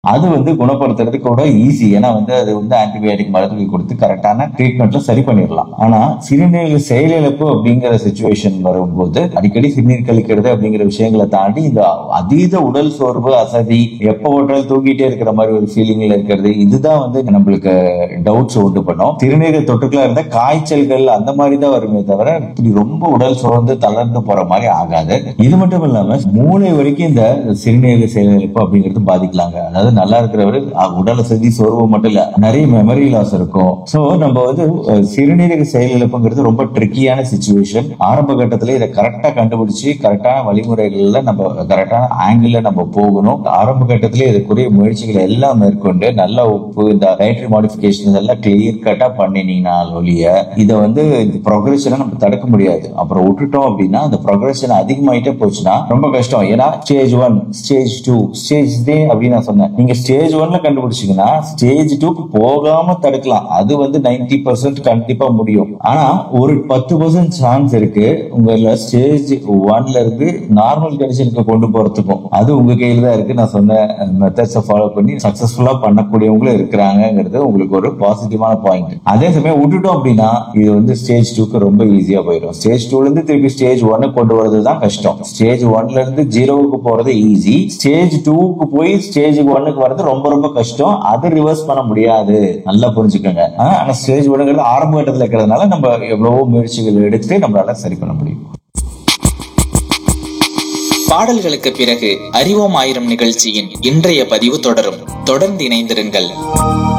அது வந்து குணப்படுத்துறது கூட ஈஸி ஏன்னா வந்து அது வந்து ஆன்டிபயோட்டிக் மருந்துகள் கொடுத்து கரெக்டான ட்ரீட்மெண்ட்ல சரி பண்ணிடலாம் ஆனா சிறுநீரக செயலிழப்பு அப்படிங்கிற சுச்சுவேஷன் வரும்போது அடிக்கடி சிறுநீர் கழிக்கிறது அப்படிங்கிற விஷயங்களை தாண்டி இந்த அதீத உடல் சோர்வு அசதி எப்ப போட்டாலும் தூங்கிட்டே இருக்கிற மாதிரி ஒரு ஃபீலிங்ல இருக்கிறது இதுதான் வந்து நம்மளுக்கு டவுட்ஸ் உண்டு பண்ணும் சிறுநீரக தொற்றுக்களா இருந்தா காய்ச்சல்கள் அந்த மாதிரி தான் வருமே தவிர இப்படி ரொம்ப உடல் சோர்ந்து தளர்ந்து போற மாதிரி ஆகாது இது மட்டும் இல்லாம மூளை வரைக்கும் இந்த சிறுநீரக செயலிழப்பு அப்படிங்கிறது பாதிக்கலாங்க அதாவது நல்லா இருக்கிறவர் அஹ், உடல் அசதி சோர்வு மட்டும் இல்ல நிறைய மெமரி லாஸ் இருக்கும் சோ நம்ம வந்து அஹ், சிறுநீரக செயலிழப்புங்கிறது ரொம்ப ட்ரிக்கியான சுச்சுவேஷன் ஆரம்ப கட்டத்துல இதை கரெக்டா கண்டுபிடிச்சு கரெக்டான வழிமுறைகள்ல நம்ம கரெக்டான ஆங்கிள் நம்ம போகணும் ஆரம்ப கட்டத்திலே இதுக்குரிய முயற்சிகளை எல்லாம் மேற்கொண்டு நல்ல உப்பு இந்த டயட்ரி மாடிஃபிகேஷன் எல்லாம் கிளியர் கட்டா பண்ணினீங்கன்னா ஒழிய இதை வந்து இந்த ப்ரொக்ரெஷனை நம்ம தடுக்க முடியாது அப்புறம் விட்டுட்டோம் அப்படின்னா அந்த ப்ரொக்ரெஷன் அதிகமாயிட்டே போச்சுன்னா ரொம்ப கஷ்டம் ஏன்னா stage one stage two stage three அப்படின்னு நான் சொன்னேன் நீங்க ஸ்டேஜ் ஒன்ல கண்டுபிடிச்சீங்கன்னா ஸ்டேஜ் டூக்கு போகாம தடுக்கலாம் அது வந்து 90% பர்சன்ட் கண்டிப்பா முடியும் ஆனா ஒரு பத்து பர்சன்ட் சான்ஸ் இருக்கு உங்கள ஸ்டேஜ் ஒன்ல இருந்து நார்மல் கண்டிஷனுக்கு கொண்டு போறதுக்கும் அது உங்க கையில தான் இருக்கு நான் சொன்ன மெத்தட்ஸை ஃபாலோ பண்ணி சக்சஸ்ஃபுல்லா பண்ணக்கூடியவங்களும் இருக்கிறாங்கிறது உங்களுக்கு ஒரு பாசிட்டிவான பாயிண்ட் அதே சமயம் விட்டுட்டோம் அப்படின்னா இது வந்து ஸ்டேஜ் டூக்கு ரொம்ப ஈஸியா போயிடும் ஸ்டேஜ் டூல இருந்து திருப்பி ஸ்டேஜ் ஒன்னு கொண்டு வரது தான் கஷ்டம் ஸ்டேஜ் ஒன்ல இருந்து ஜீரோவுக்கு போறது ஈஸி ஸ்டேஜ் டூக்கு போய் ஸ்டேஜ் ஒன்னுக்கு வர்றது ரொம்ப ரொம்ப கஷ்டம் அது ரிவர்ஸ் பண்ண முடியாது நல்லா புரிஞ்சுக்கோங்க ஆ, ஆனா ஸ்டேஜ் ஒன்னுங்கிறது ஆரம்ப கட்டத்துல இருக்கிறதுனால நம்ம எவ்வளவோ முயற்சிகள் எடுத்து நம்மளால சரி பண்ண முடியும் பாடல்களுக்கு பிறகு அறிவோம் ஆயிரம் நிகழ்ச்சியின் இன்றைய பதிவு தொடரும் தொடர்ந்து இணைந்திருங்கள்